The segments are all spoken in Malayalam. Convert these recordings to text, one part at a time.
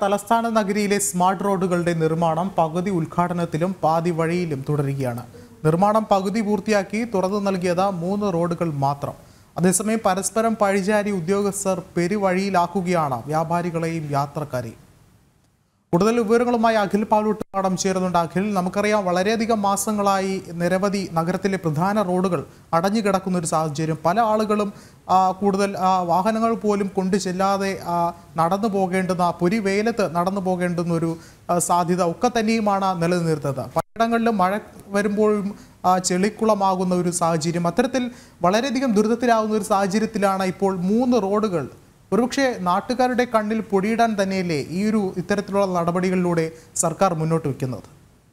തലസ്ഥാന നഗരിയിലെ സ്മാർട്ട് റോഡുകളുടെ നിർമ്മാണം പകുതി ഉദ്ഘാടനത്തിലും പാതി വഴിയിലും തുടരുകയാണ് നിർമ്മാണം പകുതി പൂർത്തിയാക്കി തുറന്നു നൽകിയത് മൂന്ന് റോഡുകൾ മാത്രം അതേസമയം പരസ്പരം പഴിചാരി ഉദ്യോഗസ്ഥർ പെരുവഴിയിലാക്കുകയാണ് വ്യാപാരികളെയും യാത്രക്കാരെയും കൂടുതൽ വിവരങ്ങളുമായി അഖിൽ പാലൂട്ടുപാടം ചേരുന്നുണ്ട് അഖിൽ നമുക്കറിയാം വളരെയധികം മാസങ്ങളായി നിരവധി നഗരത്തിലെ പ്രധാന റോഡുകൾ അടഞ്ഞു കിടക്കുന്ന ഒരു സാഹചര്യം പല ആളുകളും ആ, കൂടുതൽ ആ, വാഹനങ്ങൾ പോലും കൊണ്ടു ചെല്ലാതെ ആ, നടന്നു പോകേണ്ടുന്ന പൊരി വെയിലത്ത് നടന്നു പോകേണ്ടുന്ന ഒരു ആ, സാധ്യത ഒക്കെ തന്നെയുമാണ് നിലനിർത്തുന്നത് പലയിടങ്ങളിലും മഴ വരുമ്പോഴും ആ, ചെളിക്കുളമാകുന്ന ഒരു സാഹചര്യം അത്തരത്തിൽ വളരെയധികം ദുരിതത്തിലാകുന്ന ഒരു സാഹചര്യത്തിലാണ് ഇപ്പോൾ മൂന്ന് റോഡുകൾ ഒരുപക്ഷെ നാട്ടുകാരുടെ കണ്ണിൽ പൊടിയിടാൻ തന്നെയല്ലേ ഈ ഒരു ഇത്തരത്തിലുള്ള നടപടികളിലൂടെ സർക്കാർ മുന്നോട്ട് വെക്കുന്നത്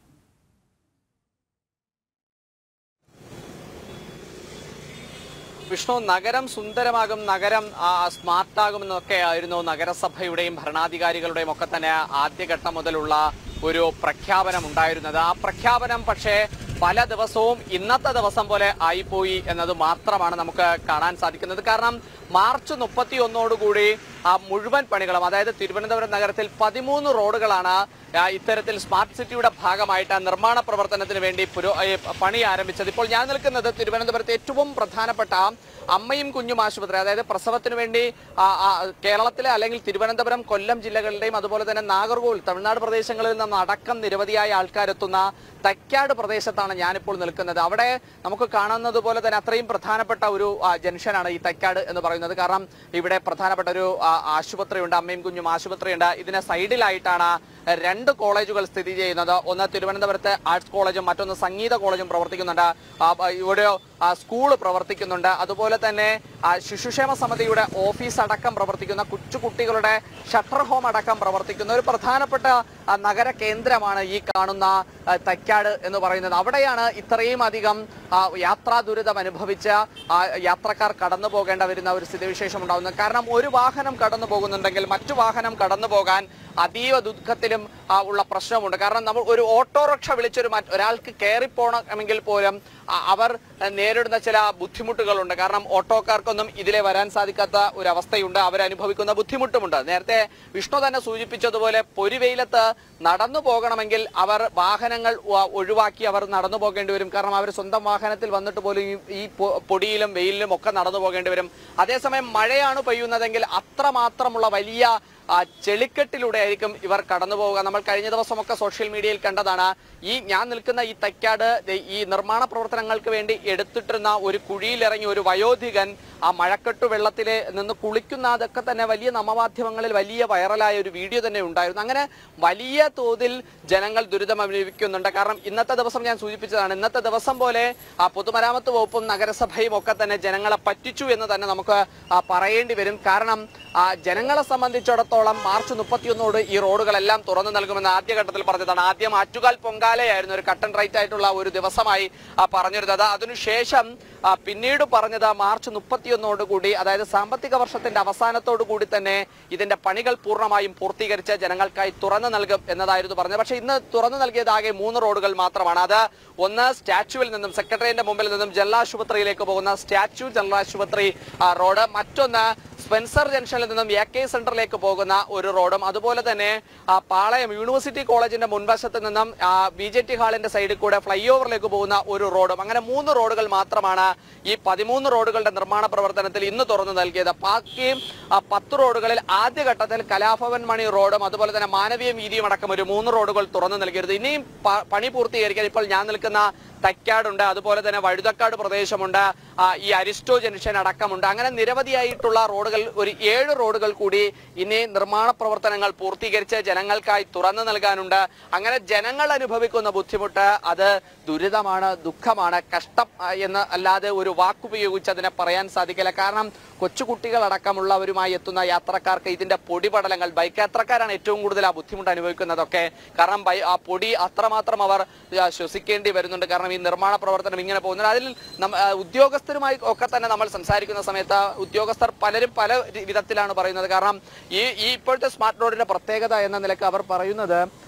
വിഷ്ണു നഗരം സുന്ദരമാകും നഗരം ആ, സ്മാർട്ടാകുമെന്നൊക്കെ ആയിരുന്നു നഗരസഭയുടെയും ഭരണാധികാരികളുടെയും ഒക്കെ തന്നെ ആദ്യഘട്ടം മുതലുള്ള ഒരു പ്രഖ്യാപനം ഉണ്ടായിരുന്നത് ആ പ്രഖ്യാപനം പക്ഷേ പല ദിവസവും ഇന്നത്തെ ദിവസം പോലെ ആയിപ്പോയി എന്നത് മാത്രമാണ് നമുക്ക് കാണാൻ സാധിക്കുന്നത് കാരണം മാർച്ച് മുപ്പത്തി ഒന്നോടുകൂടി ആ മുഴുവൻ പണികളും അതായത് തിരുവനന്തപുരം നഗരത്തിൽ പതിമൂന്ന് റോഡുകളാണ് ആ, ഇത്തരത്തിൽ സ്മാർട്ട് സിറ്റിയുടെ ഭാഗമായിട്ട് ആ നിർമ്മാണ പ്രവർത്തനത്തിന് വേണ്ടി പുരോ ഏ, പണി ആരംഭിച്ചത് ഇപ്പോൾ ഞാൻ നിൽക്കുന്നത് തിരുവനന്തപുരത്തെ ഏറ്റവും പ്രധാനപ്പെട്ട അമ്മയും കുഞ്ഞും ആശുപത്രി അതായത് പ്രസവത്തിന് വേണ്ടി ആ, ആ, കേരളത്തിലെ അല്ലെങ്കിൽ തിരുവനന്തപുരം കൊല്ലം ജില്ലകളുടെയും അതുപോലെ തന്നെ നാഗർകോവിൽ തമിഴ്നാട് പ്രദേശങ്ങളിൽ നിന്ന് അടക്കം നിരവധിയായ ആൾക്കാരെത്തുന്ന തൈക്കാട് പ്രദേശത്താണ് ഞാനിപ്പോൾ നിൽക്കുന്നത് അവിടെ നമുക്ക് കാണുന്നത് പോലെ തന്നെ അത്രയും പ്രധാനപ്പെട്ട ഒരു ആ, ജംഗ്ഷനാണ് ഈ തൈക്കാട് എന്ന് പറയുന്നത് കാരണം ഇവിടെ പ്രധാനപ്പെട്ട ഒരു ആ, ആശുപത്രിയുണ്ട് അമ്മയും കുഞ്ഞും ആശുപത്രിയുണ്ട് ഇതിന് സൈഡിലായിട്ടാണ് രണ്ട് കോളേജുകൾ സ്ഥിതി ചെയ്യുന്നത് ഒന്ന് തിരുവനന്തപുരത്തെ ആർട്സ് കോളേജും മറ്റൊന്ന് സംഗീത കോളേജും പ്രവർത്തിക്കുന്നുണ്ട് ആ, ആ, ഇവിടെ ആ, സ്കൂൾ പ്രവർത്തിക്കുന്നുണ്ട് അതുപോലെ തന്നെ ആ, ശിശുക്ഷേമ സമിതിയുടെ ഓഫീസ് അടക്കം പ്രവർത്തിക്കുന്ന കൊച്ചു കുട്ടികളുടെ ഷട്ടർ ഹോം അടക്കം പ്രവർത്തിക്കുന്ന ഒരു പ്രധാനപ്പെട്ട ആ, നഗര കേന്ദ്രമാണ് ഈ കാണുന്ന ആ, തൈക്കാട് എന്ന് പറയുന്നത് അവിടെയാണ് ഇത്രയും അധികം ആ, യാത്രാ ദുരിതം അനുഭവിച്ച ആ, യാത്രക്കാർ കടന്നു പോകേണ്ട വരുന്ന ഒരു സ്ഥിതിവിശേഷം ഉണ്ടാകുന്നത് കാരണം ഒരു വാഹനം കടന്നു പോകുന്നുണ്ടെങ്കിൽ മറ്റു വാഹനം കടന്നു പോകാൻ അതീവ ദുഃഖത്തിലും ആ, ഉള്ള പ്രശ്നമുണ്ട് കാരണം നമ്മൾ ഒരു ഓട്ടോറിക്ഷ വിളിച്ചൊരു മറ്റ് ഒരാൾക്ക് കയറിപ്പോണമെങ്കിൽ പോലും ആ, അവർ നേരിടുന്ന ചില ബുദ്ധിമുട്ടുകളുണ്ട് കാരണം ഓട്ടോക്കാർക്കൊന്നും ഇതിലെ വരാൻ സാധിക്കാത്ത ഒരു അവസ്ഥയുണ്ട് അവരനുഭവിക്കുന്ന ബുദ്ധിമുട്ടുമുണ്ട് നേരത്തെ വിഷ്ണു തന്നെ സൂചിപ്പിച്ചതുപോലെ പൊരിവെയിലത്ത് നടന്നു പോകണമെങ്കിൽ അവർ വാഹനങ്ങൾ ഒ- ഒഴിവാക്കി അവർ നടന്നു പോകേണ്ടി വരും കാരണം അവർ സ്വന്തം വാഹനത്തിൽ വന്നിട്ട് പോലും ഈ- ഈ പൊ- പൊടിയിലും വെയിലിലും ഒക്കെ നടന്നു പോകേണ്ടി വരും അതേസമയം മഴയാണ് പെയ്യുന്നതെങ്കിൽ അത്രമാത്രമുള്ള വലിയ ആ, ചെളിക്കെട്ടിലൂടെ ആയിരിക്കും ഇവർ കടന്നു പോവുക നമ്മൾ കഴിഞ്ഞ ദിവസമൊക്കെ സോഷ്യൽ മീഡിയയിൽ കണ്ടതാണ് ഈ ഞാൻ നിൽക്കുന്ന ഈ തൈക്കാട് ദേ ഈ നിർമ്മാണ പ്രവർത്തനങ്ങൾക്ക് വേണ്ടി എടുത്തിട്ടിരുന്ന ഒരു കുഴിയിലിറങ്ങി ഒരു വയോധികൻ ആ മഴക്കെട്ടു വെള്ളത്തിൽ നിന്ന് കുളിക്കുന്ന അതൊക്കെ തന്നെ വലിയ നവമാധ്യമങ്ങളിൽ വലിയ വൈറലായ ഒരു വീഡിയോ തന്നെ ഉണ്ടായിരുന്നു അങ്ങനെ വലിയ തോതിൽ ജനങ്ങൾ ദുരിതം അനുഭവിക്കുന്നുണ്ട് കാരണം ഇന്നത്തെ ദിവസം ഞാൻ സൂചിപ്പിച്ചതാണ് ഇന്നത്തെ ദിവസം പോലെ ആ പൊതുമരാമത്ത് വകുപ്പും നഗരസഭയും ഒക്കെ തന്നെ ജനങ്ങളെ പറ്റിച്ചു എന്ന് തന്നെ നമുക്ക് ആ, പറയേണ്ടി വരും കാരണം ആ, ജനങ്ങളെ സംബന്ധിച്ചിടത്തോളം മാർച്ച് മുപ്പത്തിയൊന്നോട് ഈ റോഡുകളെല്ലാം തുറന്നു നൽകുമെന്ന് ആദ്യഘട്ടത്തിൽ പറഞ്ഞതാണ് ആദ്യം ആറ്റുകാൽ പൊങ്കാലയായിരുന്നു ഒരു കട്ടൺ റൈറ്റ് ആയിട്ടുള്ള ഒരു ദിവസമായി ആ, പറഞ്ഞിരുന്നത് അതിനുശേഷം ആ, പിന്നീട് പറഞ്ഞത് മാർച്ച് മുപ്പത്തിയൊന്നോട് കൂടി അതായത് സാമ്പത്തിക വർഷത്തിന്റെ അവസാനത്തോടു കൂടി തന്നെ ഇതിന്റെ പണികൾ പൂർണ്ണമായും പൂർത്തീകരിച്ച് ജനങ്ങൾക്കായി തുറന്നു നൽകും എന്നതായിരുന്നു പറഞ്ഞത് പക്ഷേ ഇന്ന് തുറന്നു നൽകിയത് ആകെ മൂന്ന് റോഡുകൾ മാത്രമാണ് അത് ഒന്ന് സ്റ്റാച്യുവിൽ നിന്നും സെക്രട്ടറിയുടെ മുമ്പിൽ നിന്നും ജലാശുപത്രിയിലേക്ക് പോകുന്ന സ്റ്റാച്യു ജലാശുപത്രി ആ, റോഡ് മറ്റൊന്ന് സ്പെൻസർ ജംഗ്ഷനിൽ നിന്നും എ കെ സെന്ററിലേക്ക് പോകുന്ന ഒരു റോഡും അതുപോലെ തന്നെ ആ, പാളയം യൂണിവേഴ്സിറ്റി കോളേജിന്റെ മുൻവശത്ത് നിന്നും ബി ജെ ടി ഹാളിന്റെ സൈഡിൽ കൂടെ ഫ്ലൈ ഓവറിലേക്ക് പോകുന്ന ഒരു റോഡും അങ്ങനെ മൂന്ന് റോഡുകൾ മാത്രമാണ് ഈ പതിമൂന്ന് റോഡുകളുടെ നിർമ്മാണ പ്രവർത്തനത്തിൽ ഇന്ന് തുറന്നു നൽകിയത് ബാക്കി ആ, പത്ത് റോഡുകളിൽ ആദ്യഘട്ടത്തിൽ കലാഭവൻ മണി റോഡും അതുപോലെ തന്നെ മാനവീയ വീതിയും അടക്കം ഒരു മൂന്ന് റോഡുകൾ തുറന്നു നൽകിയത് ഇനിയും പ- പണി പൂർത്തീകരിക്കാൻ ഇപ്പോൾ ഞാൻ നിൽക്കുന്ന തൈക്കാടുണ്ട് അതുപോലെ തന്നെ വഴുതക്കാട് പ്രദേശമുണ്ട് ആ, ഈ അരിസ്റ്റോ ജംഗ്ഷൻ അടക്കമുണ്ട് അങ്ങനെ നിരവധിയായിട്ടുള്ള റോഡുകൾ ഒരു ഏഴ് റോഡുകൾ കൂടി ഇനി നിർമ്മാണ പ്രവർത്തനങ്ങൾ പൂർത്തീകരിച്ച് ജനങ്ങൾക്കായി തുറന്നു നൽകാനുണ്ട് അങ്ങനെ ജനങ്ങൾ അനുഭവിക്കുന്ന ബുദ്ധിമുട്ട് അത് ദുരിതമാണ് ദുഃഖമാണ് കഷ്ടം ആ, എന്ന് അല്ലാതെ ഒരു വാക്കുപയോഗിച്ച് അതിനെ പറയാൻ സാധിക്കില്ല കാരണം കൊച്ചുകുട്ടികളടക്കമുള്ളവരുമായി എത്തുന്ന യാത്രക്കാർക്ക് ഇതിന്റെ പൊടിപടലങ്ങൾ ബൈക്ക് യാത്രക്കാരാണ് ഏറ്റവും കൂടുതൽ ആ ബുദ്ധിമുട്ട് അനുഭവിക്കുന്നതൊക്കെ കാരണം ബൈ- ആ പൊടി അത്രമാത്രം അവർ ആ, ശ്വസിക്കേണ്ടി വരുന്നുണ്ട് കാരണം ഈ നിർമ്മാണ പ്രവർത്തനം ഇങ്ങനെ പോകുന്നത് അതിൽ നമ്മ- ആ, ഉദ്യോഗസ്ഥരുമായി ഒക്കെ തന്നെ നമ്മൾ സംസാരിക്കുന്ന സമയത്ത് ഉദ്യോഗസ്ഥർ പലരും പല രി- വിധത്തിലാണ് പറയുന്നത് കാരണം ഈ ഈ ഇപ്പോഴത്തെ സ്മാർട്ട് റോഡിന്റെ പ്രത്യേകത എന്ന നിലക്ക് അവർ പറയുന്നത്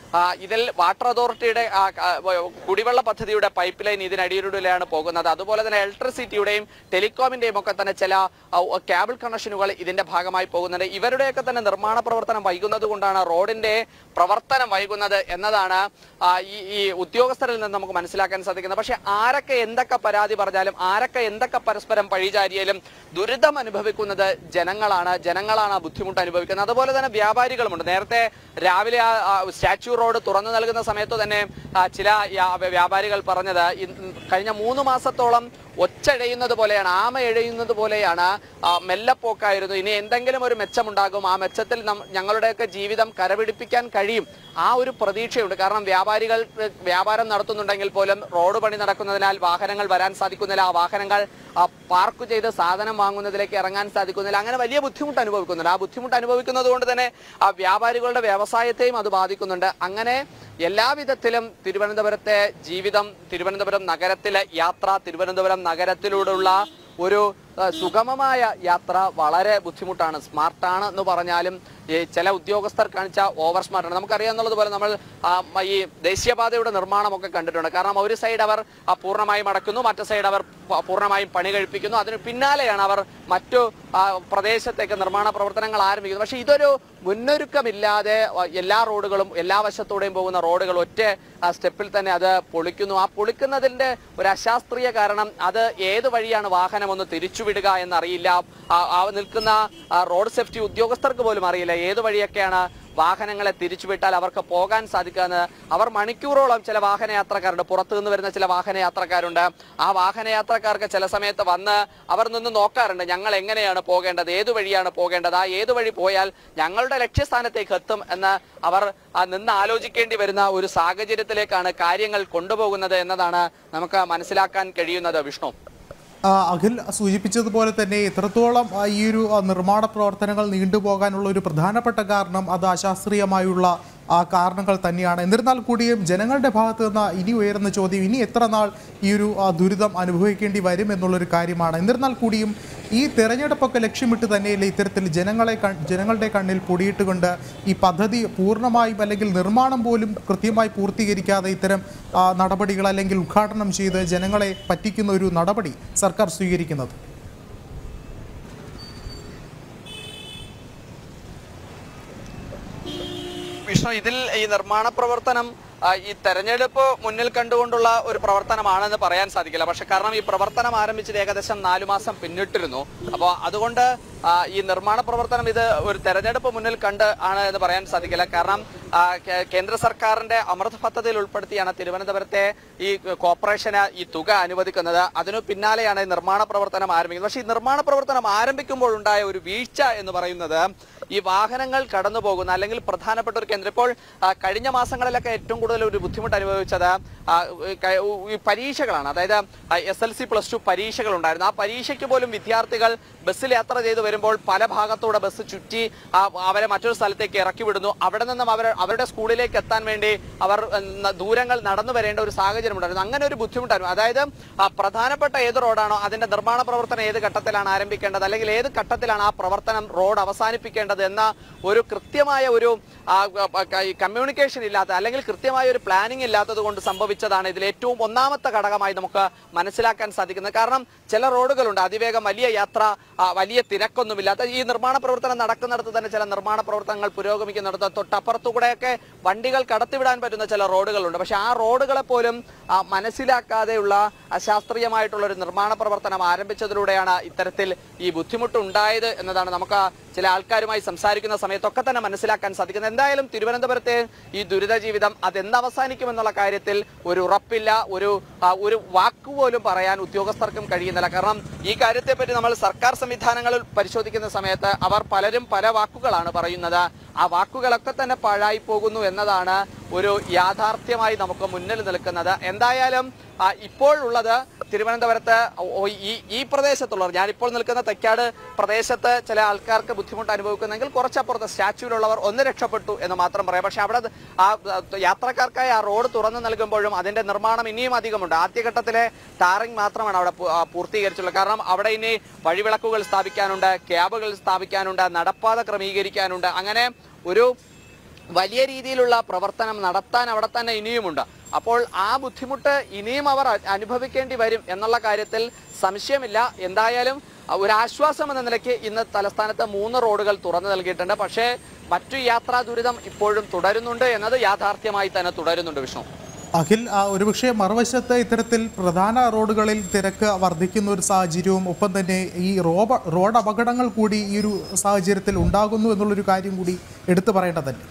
ആ, ഇതിൽ വാട്ടർ അതോറിറ്റിയുടെ ആ, ആ, കുടിവെള്ള പദ്ധതിയുടെ പൈപ്പ് ലൈൻ ഇതിനടിയിലൂടെയാണ് പോകുന്നത് അതുപോലെ തന്നെ ഇലക്ട്രിസിറ്റിയുടെയും ടെലികോമിന്റെയും ഒക്കെ തന്നെ ചില ആ, കേബിൾ കണക്ഷനുകൾ ഇതിന്റെ ഭാഗമായി പോകുന്നുണ്ട് ഇവരുടെയൊക്കെ തന്നെ നിർമ്മാണ പ്രവർത്തനം വൈകുന്നത് കൊണ്ടാണ് റോഡിന്റെ പ്രവർത്തനം വൈകുന്നത് എന്നതാണ് ആ, ഈ ഈ ഉദ്യോഗസ്ഥരിൽ നിന്ന് നമുക്ക് മനസ്സിലാക്കാൻ സാധിക്കുന്നത് പക്ഷെ ആരൊക്കെ എന്തൊക്കെ പരാതി പറഞ്ഞാലും ആരൊക്കെ എന്തൊക്കെ പരസ്പരം പഴിചാരിയാലും ദുരിതം അനുഭവിക്കുന്നത് ജനങ്ങളാണ് ജനങ്ങളാണ് ആ ബുദ്ധിമുട്ട് അനുഭവിക്കുന്നത് അതുപോലെ തന്നെ വ്യാപാരികളുമുണ്ട് നേരത്തെ രാവിലെ ആ ആ സ്റ്റാച്യു റോഡ് തുറന്നു നൽകുന്ന സമയത്ത് തന്നെ ആ, ചില യാ- വ്യാപാരികൾ പറഞ്ഞത് ഇൻ- കഴിഞ്ഞ മൂന്ന് മാസത്തോളം ഒച്ചഴയുന്നത് പോലെയാണ് ആമ എഴയുന്നത് പോലെയാണ് ആ, മെല്ലെപ്പോക്കായിരുന്നു ഇനി എന്തെങ്കിലും ഒരു മെച്ചമുണ്ടാകും ആ മെച്ചത്തിൽ നം- ഞങ്ങളുടെയൊക്കെ ജീവിതം കരപിടിപ്പിക്കാൻ കഴിയും ആ ഒരു പ്രതീക്ഷയുണ്ട് കാരണം വ്യാപാരികൾ ഏഹ്, വ്യാപാരം നടത്തുന്നുണ്ടെങ്കിൽ പോലും റോഡ് പണി നടക്കുന്നതിനാൽ വാഹനങ്ങൾ വരാൻ സാധിക്കുന്നില്ല ആ വാഹനങ്ങൾ ആ, പാർക്ക് ചെയ്ത് സാധനം വാങ്ങുന്നതിലേക്ക് ഇറങ്ങാൻ സാധിക്കുന്നില്ല അങ്ങനെ വലിയ ബുദ്ധിമുട്ട് അനുഭവിക്കുന്നുണ്ട് ആ ബുദ്ധിമുട്ട് അനുഭവിക്കുന്നത് കൊണ്ട് തന്നെ ആ വ്യാപാരികളുടെ വ്യവസായത്തെയും അത് ബാധിക്കുന്നുണ്ട് അങ്ങനെ എല്ലാവിധത്തിലും തിരുവനന്തപുരത്തെ ജീവിതം തിരുവനന്തപുരം നഗരത്തിലെ യാത്ര തിരുവനന്തപുരം നഗരത്തിലൂടെയുള്ള ഒരു ആ, സുഗമമായ യാത്ര വളരെ ബുദ്ധിമുട്ടാണ് സ്മാർട്ടാണ് എന്ന് പറഞ്ഞാലും ഈ ചില ഉദ്യോഗസ്ഥർ കാണിച്ച ഓവർ സ്മാർട്ടാണ് നമുക്കറിയാവുന്നതുപോലെ നമ്മൾ ആ, മ- ഈ ദേശീയപാതയുടെ നിർമ്മാണമൊക്കെ കണ്ടിട്ടുണ്ട് കാരണം ഒരു സൈഡ് അവർ ആ, പൂർണ്ണമായും അടക്കുന്നു മറ്റു സൈഡ് അവർ പ- പൂർണ്ണമായും പണി കഴിപ്പിക്കുന്നു അതിന് പിന്നാലെയാണ് അവർ മറ്റു ആ, പ്രദേശത്തേക്ക് നിർമ്മാണ പ്രവർത്തനങ്ങൾ ആരംഭിക്കുന്നത് പക്ഷേ ഇതൊരു മുന്നൊരുക്കമില്ലാതെ ആ, എല്ലാ റോഡുകളും എല്ലാ വശത്തൂടെയും പോകുന്ന റോഡുകൾ ഒറ്റ ആ, സ്റ്റെപ്പിൽ തന്നെ അത് പൊളിക്കുന്നു ആ പൊളിക്കുന്നതിന്റെ ഒരു അശാസ്ത്രീയ കാരണം അത് ഏത് വഴിയാണ് വാഹനം ഒന്ന് തിരിച്ചുവിടുക എന്നറിയില്ല ആ- ആ നിൽക്കുന്ന ആ, റോഡ് സേഫ്റ്റി ഉദ്യോഗസ്ഥർക്ക് പോലും അറിയില്ല ഏത് വഴിയൊക്കെയാണ് വാഹനങ്ങളെ തിരിച്ചുവിട്ടാൽ അവർക്ക് പോകാൻ സാധിക്കാന്ന് അവർ മണിക്കൂറോളം ചില വാഹനയാത്രക്കാരുണ്ട് പുറത്തു നിന്ന് വരുന്ന ചില വാഹനയാത്രക്കാരുണ്ട് ആ വാഹനയാത്രക്കാർക്ക് ചില സമയത്ത് വന്ന് അവർ നിന്ന് നോക്കാറുണ്ട് ഞങ്ങൾ എങ്ങനെയാണ് പോകേണ്ടത് ഏത് വഴിയാണ് പോകേണ്ടത് ആ ഏത് വഴി പോയാൽ ഞങ്ങളുടെ ലക്ഷ്യസ്ഥാനത്തേക്ക് എത്തും എന്ന് അവർ ആ, നിന്ന് ആലോചിക്കേണ്ടി വരുന്ന ഒരു സാഹചര്യത്തിലേക്കാണ് കാര്യങ്ങൾ കൊണ്ടുപോകുന്നത് എന്നതാണ് നമുക്ക് മനസ്സിലാക്കാൻ കഴിയുന്നത് വിഷ്ണു ആ, അഖിൽ സൂചിപ്പിച്ചതുപോലെ തന്നെ ഇത്രത്തോളം ആ, ഈ ഒരു ആ, നിർമ്മാണ പ്രവർത്തനങ്ങൾ നീണ്ടുപോകാനുള്ള ഒരു പ്രധാനപ്പെട്ട കാരണം അത് അശാസ്ത്രീയമായുള്ള ആ കാരണങ്ങൾ തന്നെയാണ് എന്നിരുന്നാൽ കൂടിയും ജനങ്ങളുടെ ഭാഗത്ത് നിന്ന് ഇനി ഉയരുന്ന ചോദ്യം ഇനി എത്ര നാൾ ഈ ഒരു ആ, ദുരിതം അനുഭവിക്കേണ്ടി വരും എന്നുള്ളൊരു കാര്യമാണ് എന്നിരുന്നാൽ കൂടിയും ഈ തെരഞ്ഞെടുപ്പൊക്കെ ലക്ഷ്യമിട്ട് തന്നെയല്ലേ ഇത്തരത്തിൽ ജനങ്ങളെ കൺ- ജനങ്ങളുടെ കണ്ണിൽ പൊടിയിട്ടുകൊണ്ട് ഈ പദ്ധതി പൂർണ്ണമായും അല്ലെങ്കിൽ നിർമ്മാണം പോലും കൃത്യമായി പൂർത്തീകരിക്കാതെ ഇത്തരം ആ, നടപടികൾ അല്ലെങ്കിൽ ഉദ്ഘാടനം ചെയ്ത് ജനങ്ങളെ പറ്റിക്കുന്ന ഒരു നടപടി സർക്കാർ സ്വീകരിക്കുന്നത് വിഷ്ണു ഇതിൽ ഈ നിർമ്മാണ പ്രവർത്തനം ആ, ഈ തെരഞ്ഞെടുപ്പ് മുന്നിൽ കണ്ടുകൊണ്ടുള്ള ഒരു പ്രവർത്തനമാണെന്ന് പറയാൻ സാധിക്കില്ല പക്ഷെ കാരണം ഈ പ്രവർത്തനം ആരംഭിച്ചത് ഏകദേശം നാലു മാസം പിന്നിട്ടിരുന്നു അപ്പോൾ അതുകൊണ്ട് ആ, ഈ നിർമ്മാണ പ്രവർത്തനം ഇത് ഒരു തെരഞ്ഞെടുപ്പ് മുന്നിൽ കണ്ട് ആണ് എന്ന് പറയാൻ സാധിക്കില്ല കാരണം ആ, കേ- കേന്ദ്ര സർക്കാരിന്റെ അമൃത് പദ്ധതിയിൽ ഉൾപ്പെടുത്തിയാണ് തിരുവനന്തപുരത്തെ ഈ കോർപ്പറേഷന് ഈ തുക അനുവദിക്കുന്നത് അതിനു പിന്നാലെയാണ് ഈ നിർമ്മാണ പ്രവർത്തനം ആരംഭിക്കുന്നത് പക്ഷേ ഈ നിർമ്മാണ പ്രവർത്തനം ആരംഭിക്കുമ്പോൾ ഉണ്ടായ ഒരു വീഴ്ച എന്ന് പറയുന്നത് ഈ വാഹനങ്ങൾ കടന്നു പോകുന്ന അല്ലെങ്കിൽ പ്രധാനപ്പെട്ട ഒരു കേന്ദ്രം ഇപ്പോൾ ആ, കഴിഞ്ഞ മാസങ്ങളിലൊക്കെ ഏറ്റവും കൂടുതൽ ഒരു ബുദ്ധിമുട്ട് അനുഭവിച്ചത് ആ, ഈ ക- ഈ പരീക്ഷകളാണ് അതായത് S L C plus two പരീക്ഷകൾ ഉണ്ടായിരുന്നു ആ പരീക്ഷയ്ക്ക് പോലും വിദ്യാർത്ഥികൾ ബസ്സിൽ യാത്ര ചെയ്ത് വരുമ്പോൾ പല ഭാഗത്തൂടെ ബസ് ചുറ്റി ആ, അവരെ മറ്റൊരു സ്ഥലത്തേക്ക് ഇറക്കി വിടുന്നു അവിടെ നിന്നും അവർ അവരുടെ സ്കൂളിലേക്ക് എത്താൻ വേണ്ടി അവർ ഉം, ന- ദൂരങ്ങൾ നടന്നു വരേണ്ട ഒരു സാഹചര്യം ഉണ്ടായിരുന്നു അങ്ങനെ ഒരു ബുദ്ധിമുട്ടായിരുന്നു അതായത് ആ പ്രധാനപ്പെട്ട ഏത് റോഡാണോ അതിന്റെ നിർമ്മാണ പ്രവർത്തനം ഏത് ഘട്ടത്തിലാണ് ആരംഭിക്കേണ്ടത് അല്ലെങ്കിൽ ഏത് ഘട്ടത്തിലാണ് ആ പ്രവർത്തനം റോഡ് അവസാനിപ്പിക്കേണ്ടത് എന്ന ഒരു കൃത്യമായ ഒരു കമ്മ്യൂണിക്കേഷൻ ഇല്ലാത്ത അല്ലെങ്കിൽ കൃത്യമായ ഒരു പ്ലാനിങ് ഇല്ലാത്തത് കൊണ്ട് സംഭവിച്ചതാണ് ഇതിൽ ഏറ്റവും ഒന്നാമത്തെ ഘടകമായി നമുക്ക് മനസ്സിലാക്കാൻ സാധിക്കുന്നത് കാരണം ചില റോഡുകളുണ്ട് അതിവേഗം വലിയ യാത്ര ആ, വലിയ തിരക്കൊന്നുമില്ലാത്ത ഈ നിർമ്മാണ പ്രവർത്തനം നടക്കുന്നിടത്ത് തന്നെ ചില നിർമ്മാണ പ്രവർത്തനങ്ങൾ പുരോഗമിക്കുന്നിടത്ത് തൊട്ടപ്പുറത്തുകൂടെയൊക്കെ വണ്ടികൾ കടത്തിവിടാൻ പറ്റുന്ന ചില റോഡുകളുണ്ട് പക്ഷെ ആ റോഡുകളെ പോലും ആ, മനസ്സിലാക്കാതെയുള്ള അശാസ്ത്രീയമായിട്ടുള്ള ഒരു നിർമ്മാണ പ്രവർത്തനം ആരംഭിച്ചതിലൂടെയാണ് ഇത്തരത്തിൽ ഈ ബുദ്ധിമുട്ട് ഉണ്ടായത് എന്നതാണ് നമുക്ക് ചില ആൾക്കാരുമായി സംസാരിക്കുന്ന സമയത്തൊക്കെ തന്നെ മനസ്സിലാക്കാൻ സാധിക്കുന്നത് എന്തായാലും തിരുവനന്തപുരത്തെ ഈ ദുരിത ജീവിതം അതെന്ന് അവസാനിക്കുമെന്നുള്ള കാര്യത്തിൽ ഒരു ഉറപ്പില്ല ഒരു ആ, ഒരു വാക്കുപോലും പറയാൻ ഉദ്യോഗസ്ഥർക്കും കഴിയുന്നില്ല കാരണം ഈ കാര്യത്തെപ്പറ്റി നമ്മൾ സർക്കാർ സംവിധാനങ്ങളിൽ പരിശോധിക്കുന്ന സമയത്ത് അവർ പലരും പല വാക്കുകളാണ് പറയുന്നത് ആ വാക്കുകളൊക്കെ തന്നെ പാഴായി പോകുന്നു എന്നതാണ് ഒരു യാഥാർത്ഥ്യമായി നമുക്ക് മുന്നിൽ നിൽക്കുന്നത് എന്തായാലും ആ, ഇപ്പോഴുള്ളത് തിരുവനന്തപുരത്ത് ഓ- ഈ ഈ പ്രദേശത്തുള്ളവർ ഞാനിപ്പോൾ നിൽക്കുന്ന തെക്കാട് പ്രദേശത്ത് ചില ആൾക്കാർക്ക് ബുദ്ധിമുട്ട് അനുഭവിക്കുന്നെങ്കിൽ കുറച്ചപ്പുറത്ത് സ്റ്റാച്യൂലുള്ളവർ ഒന്ന് രക്ഷപ്പെട്ടു എന്ന് മാത്രം പറയാം പക്ഷെ അവിടെ ആ ആ, യാത്രക്കാർക്കായി ആ റോഡ് തുറന്നു നൽകുമ്പോഴും അതിന്റെ നിർമ്മാണം ഇനിയും അധികമുണ്ട് ആദ്യഘട്ടത്തിലെ ടാറിംഗ് മാത്രമാണ് അവിടെ പൂ- ആ, പൂർത്തീകരിച്ചുള്ളത് കാരണം അവിടെ ഇനി വഴിവിളക്കുകൾ സ്ഥാപിക്കാനുണ്ട് ക്യാബുകൾ സ്ഥാപിക്കാനുണ്ട് നടപ്പാത ക്രമീകരിക്കാനുണ്ട് അങ്ങനെ ഒരു വലിയ രീതിയിലുള്ള പ്രവർത്തനം നടത്താൻ അവിടെ തന്നെ ഇനിയുമുണ്ട് അപ്പോൾ ആ ബുദ്ധിമുട്ട് ഇനിയും അവർ അ- അനുഭവിക്കേണ്ടി വരും എന്നുള്ള കാര്യത്തിൽ സംശയമില്ല എന്തായാലും ഒരു ആശ്വാസം എന്ന നിലയ്ക്ക് ഇന്ന് തലസ്ഥാനത്ത് മൂന്ന് റോഡുകൾ തുറന്നു നൽകിയിട്ടുണ്ട് പക്ഷേ മറ്റു യാത്രാ ദുരിതം ഇപ്പോഴും തുടരുന്നുണ്ട് എന്നത് യാഥാർത്ഥ്യമായി തന്നെ തുടരുന്നുണ്ട് വിഷ്ണു അഖിൽ ആ, ഒരുപക്ഷെ മറുവശത്ത് ഇത്തരത്തിൽ പ്രധാന റോഡുകളിൽ തിരക്ക് വർദ്ധിക്കുന്ന ഒരു സാഹചര്യവും ഒപ്പം തന്നെ ഈ റോബ റോഡ് അപകടങ്ങൾ കൂടി ഈ ഒരു സാഹചര്യത്തിൽ ഉണ്ടാകുന്നു എന്നുള്ളൊരു കാര്യം കൂടി എടുത്തു പറയേണ്ടതല്ലേ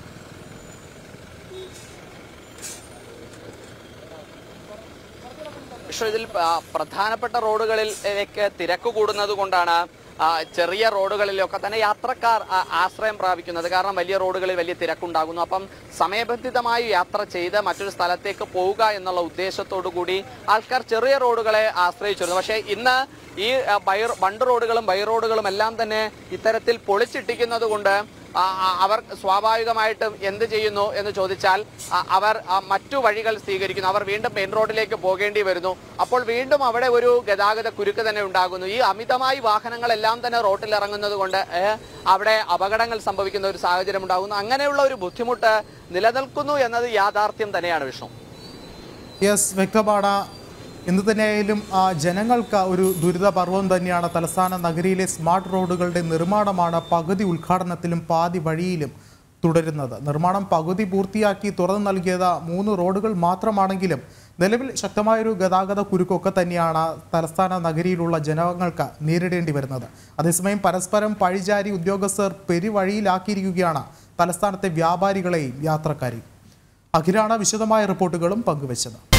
പക്ഷേ ഇതിൽ ആ, പ്രധാനപ്പെട്ട റോഡുകളിലേക്ക് തിരക്ക് കൂടുന്നത് കൊണ്ടാണ് ആ, ചെറിയ റോഡുകളിലൊക്കെ തന്നെ യാത്രക്കാർ ആ, ആശ്രയം പ്രാപിക്കുന്നത് കാരണം വലിയ റോഡുകളിൽ വലിയ തിരക്കുണ്ടാകുന്നു അപ്പം സമയബന്ധിതമായി യാത്ര ചെയ്ത് മറ്റൊരു സ്ഥലത്തേക്ക് പോവുക എന്നുള്ള ഉദ്ദേശത്തോടു കൂടി ആൾക്കാർ ചെറിയ റോഡുകളെ ആശ്രയിച്ചിരുന്നു പക്ഷേ ഇന്ന് ഈ ആ, ബൈ ബണ്ട് റോഡുകളും ബൈ റോഡുകളും എല്ലാം തന്നെ ഇത്തരത്തിൽ പൊളിച്ചിട്ടിക്കുന്നത് കൊണ്ട് ആ, ആ, അവർ സ്വാഭാവികമായിട്ടും എന്ത് ചെയ്യുന്നു എന്ന് ചോദിച്ചാൽ ആ, അവർ ആ, മറ്റു വഴികൾ സ്വീകരിക്കുന്നു അവർ വീണ്ടും മെയിൻ റോഡിലേക്ക് പോകേണ്ടി വരുന്നു അപ്പോൾ വീണ്ടും അവിടെ ഒരു ഗതാഗത കുരുക്ക് തന്നെ ഉണ്ടാകുന്നു ഈ അമിതമായി വാഹനങ്ങളെല്ലാം തന്നെ റോട്ടിൽ ഇറങ്ങുന്നത് കൊണ്ട് ഏ, അവിടെ അപകടങ്ങൾ സംഭവിക്കുന്ന ഒരു സാഹചര്യം ഉണ്ടാകുന്നു അങ്ങനെയുള്ള ഒരു ബുദ്ധിമുട്ട് നിലനിൽക്കുന്നു എന്നത് യാഥാർത്ഥ്യം തന്നെയാണ് വിഷ്ണു യെസ് വ്യക്തമാണ് ഇന്ന് തന്നെയായാലും ആ, ജനങ്ങൾക്ക് ഒരു ദുരിതപർവം തന്നെയാണ് തലസ്ഥാന നഗരിയിലെ സ്മാർട്ട് റോഡുകളുടെ നിർമ്മാണമാണ് പകുതി ഉദ്ഘാടനത്തിലും പാതി വഴിയിലും തുടരുന്നത് നിർമ്മാണം പകുതി പൂർത്തിയാക്കി തുറന്നു നൽകിയത് മൂന്ന് റോഡുകൾ മാത്രമാണെങ്കിലും നിലവിൽ ശക്തമായൊരു ഗതാഗത കുരുക്കൊക്കെ തന്നെയാണ് തലസ്ഥാന നഗരിയിലുള്ള ജനങ്ങൾക്ക് നേരിടേണ്ടി വരുന്നത് അതേസമയം പരസ്പരം പഴിചാരി ഉദ്യോഗസ്ഥർ പെരുവഴിയിലാക്കിയിരിക്കുകയാണ് തലസ്ഥാനത്തെ വ്യാപാരികളെയും യാത്രക്കാരെയും അഖിലാണ് വിശദമായ റിപ്പോർട്ടുകളും പങ്കുവച്ചത്